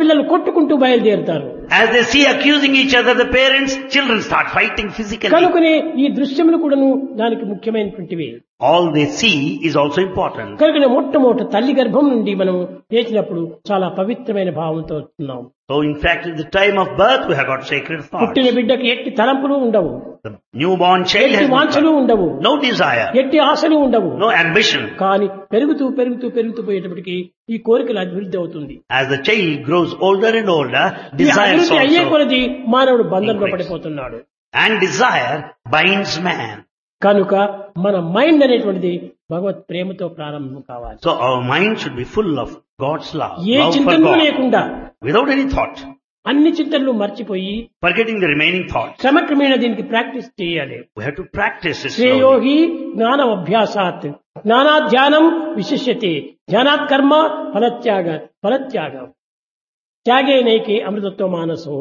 పిల్లలు కొట్టుకుంటూ బయలుదేరుతారు As they see accusing each other, the parents, children start fighting physically. కనుకనే ఈ దృశ్యములు కూడాను దానికి ముఖ్యమైనటువంటివి All they see is also important. కనుకనే మొట్టమొదట తల్లి గర్భం నుండి మనం లేచినప్పుడు చాలా పవిత్రమైన భావంతో వస్తున్నాం So in fact, at the time of birth, we have got sacred thoughts. పుట్టిన బిడ్డకి ఎట్టి తలంపులు ఉండవు The newborn child ఎట్టి has no, వాంఛలు ఉండవు no desire, ఎట్టి ఆశలు ఉండవు no ambition. కానీ పెరుగుతూ పెరుగుతూ పెరుగుతూ పోయేటప్పటికి ఈ కోరికలు అభివృద్ధి అవుతుంది As the child grows older and older, ఈ desires అభివృద్ధి అయ్యే also, కొలది మానవుడు బంధంలో increase. పడిపోతున్నాడు and desire binds man. కనుక మన మైండ్ అనేటువంటిది భగవత్ ప్రేమతో ప్రారంభం కావాలి So our mind should be full of God's love, A love for చింతనలు God, లేకుండా without any thought, అన్ని చింతనలు మర్చిపోయి forgetting the remaining thoughts. క్రమక్రమేణ దీనికి ప్రాక్టీస్ చేయాలి We have to practice it శ్రేయో slowly. హి జ్ఞాన అభ్యాసాత్ జ్ఞానాధ్యానం విశిష్యతే ధ్యానాత్ కర్మ ఫలత్యాగ ఫలత్యాగం త్యాగే నైకే అమృతత్వ మానసో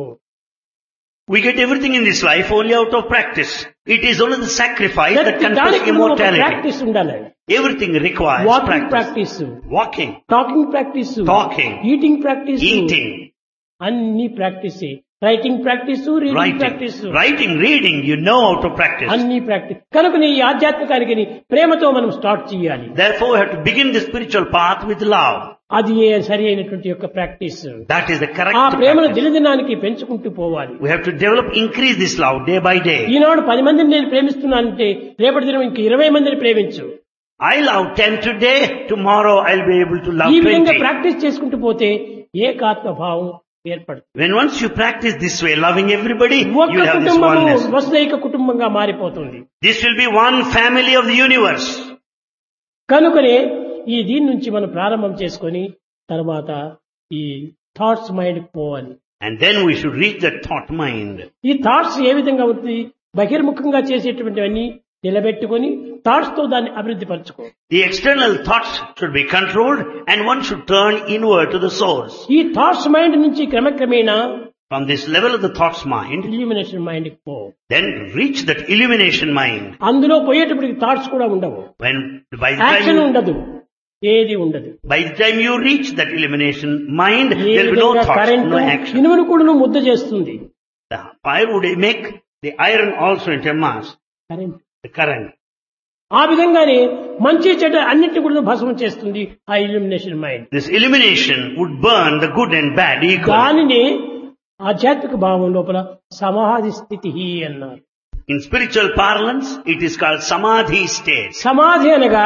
We get everything in this life only out of practice. It is only the sacrifice that ప్రతి confers దానికి కూడా ఒక immortality. ప్రాక్టీస్ ఉండాలి Everything requires walking practice. Practice Walking, talking practice Talking. Eating practice eating, అన్ని practice writing practice reading practice writing, writing, reading, you know how to practice. అన్ని practice కనుక ఈ ఆధ్యాత్మికానికి ప్రేమతో మనం స్టార్ట్ చేయాలి Therefore, we have to begin the spiritual path with love. అది ఏ సరి అయినటువంటి యొక్క practice That is the correct ఆ ప్రేమను practice. దినదినానికి పెంచుకుంటూ పోవాలి We have to develop, increase this love day by day. ఈనాడు పది మందిని నేను ప్రేమిస్తున్నానంటే రేపటి దినం ఇంక ఇరవై మందిని ప్రేమించు I love 10 today, tomorrow I'll be able to love ఈ విధంగా 20. ప్రాక్టీస్ చేసుకుంటూ పోతే ఏకాత్మ భావం ఏర్పడుతుంది When once you practice this way, loving everybody, ఒక్క you'll have this కుటుంబము oneness. వసుదైక కుటుంబంగా మారిపోతుంది This will be one family of the universe. కనుకనే ఈ దీని నుంచి మనం ప్రారంభం చేసుకొని తర్వాత ఈ థాట్స్ మైండ్ పోవాలి And then we should reach that thought mind. ఈ థాట్స్ ఏ విధంగా అవుతుంది బహిర్ముఖంగా చేసేటువంటివన్నీ నిలబెట్టుకొని థాట్స్ తో దాన్ని అభివృద్ధి పరచుకో The external thoughts should be controlled and one should turn inward to the source. ఈ థాట్స్ మైండ్ నుంచి క్రమక్రమేణా From this level of the thoughts mind, illumination mind పో then reach that illumination mind. అందులో పోయేటప్పటికి thoughts కూడా ఉండవు When by the action time you, ఉండదు ఏది ఉండదు by the time you reach that illumination mind, ఏ there will be no విధంగా thoughts, current no action. ఇనుమును కూడా ముద్ద చేస్తుంది The fire would make the iron also into a mass, current the current. ఆ విధంగానే మంచి చెడ్డ అన్నిటి కూడా భస్మం చేస్తుంది ఆ illumination mind This illumination would burn the good and bad equally. దానిని ఆధ్యాత్మిక భావం లోపల సమాధి స్థితి అన్నారు In spiritual parlance, it is called samadhi state. సమాధి అనగా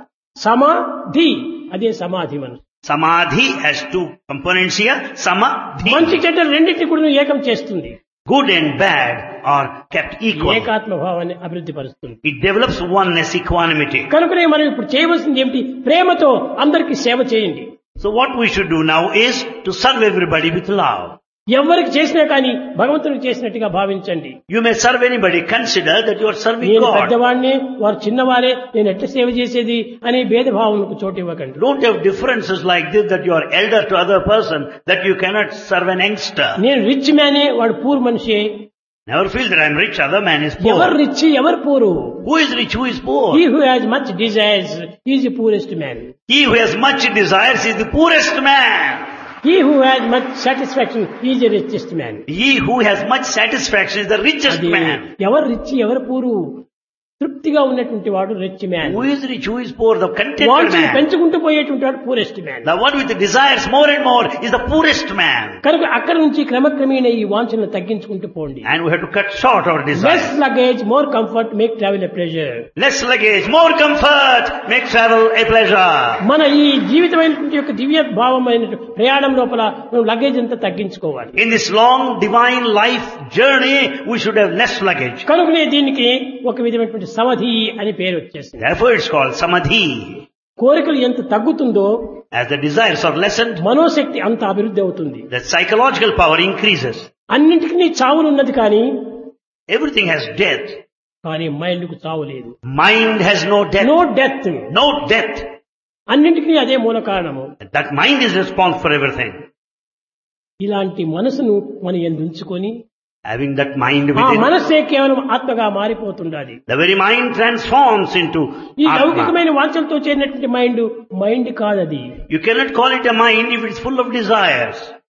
సమాధి అదే సమాధి మనం Samadhi has two components here. Samadhi. మంచి చెడ్డ రెండింటిని కూడా ఏకం చేస్తుంది Good and bad are kept equal. ఏకాత్మ భావాన్ని అభివృద్ధి పరుస్తుంది It develops oneness, equanimity. కనుకనే మనం ఇప్పుడు చేయవలసింది ఏమిటి ప్రేమతో అందరికి సేవ చేయండి So what we should do now is to serve everybody with love. ఎవరికి చేసినా కానీ భగవంతునికి చేసినట్టుగా భావించండి You may serve anybody. Consider that you are serving నేను God. పెద్దవాడిని వారు చిన్నవారే నేను ఎట్లా సేవ చేసేది అనే భేదభావనకు చోటు ఇవ్వకండి Don't have differences like this that you are elder to other person, that you cannot serve an youngster. నేను రిచ్ మ్యానే వాడు పూర్ మనిషి Never feel that I am rich, other man is ఎవరు poor. రిచ్ ఎవరు poor Who is rich, who is poor? He who has much desires is the poorest man He who has much desires is the poorest man. He who has much satisfaction is the richest man He who has much satisfaction is the richest man. ఎవరు rich ఎవరు poor తృప్తిగా ఉన్నటువంటి వాడు rich man Who is rich, who is poor? The contented వాంఛలు man. పెంచుకుంటూ పోయేటువంటి వాడు poorest man The one with the desires more and more is the poorest man. కనుక అక్కడి నుంచి క్రమక్రమేణ ఈ వాంఛలను తగ్గించుకుంటూ పోండి And we have to cut short our less desires. Luggage more comfort make travel a pleasure Less luggage, more comfort, make travel a pleasure. మన ఈ జీవితమైనటువంటి యొక్క దివ్య భావమైన ప్రయాణం లోపల మనం లగేజ్ అంతా తగ్గించుకోవాలి In this long divine life journey, we should have less luggage. కనుకనే దీనికి ఒక విధమైనటువంటి సమాధి అని పేరు వచ్చేసింది Therefore it's called samadhi. కోరికలు ఎంత తగ్గుతుందో As the desires are lessened, మనోశక్తి అంత అభివృద్ధి అవుతుంది the psychological power increases. అన్నింటికి చావునున్నది కానీ Everything has death. కానీ మైండ్ కు చావు లేదు Mind has no death. No death No death. అన్నింటికీ అదే మూల కారణము That mind is responsible for everything. ఇలాంటి మనసును మనం ఎందుంచుకొని Having that mind ఆ within, మనస్సే కేవలం ఆత్మగా మారిపోతుండాలి the very mind transforms into ఈ Atma. లౌకికమైన వాంఛలతో చేరినటువంటి మైండ్ మైండ్ కాదది You cannot call it a mind if it's full of desires.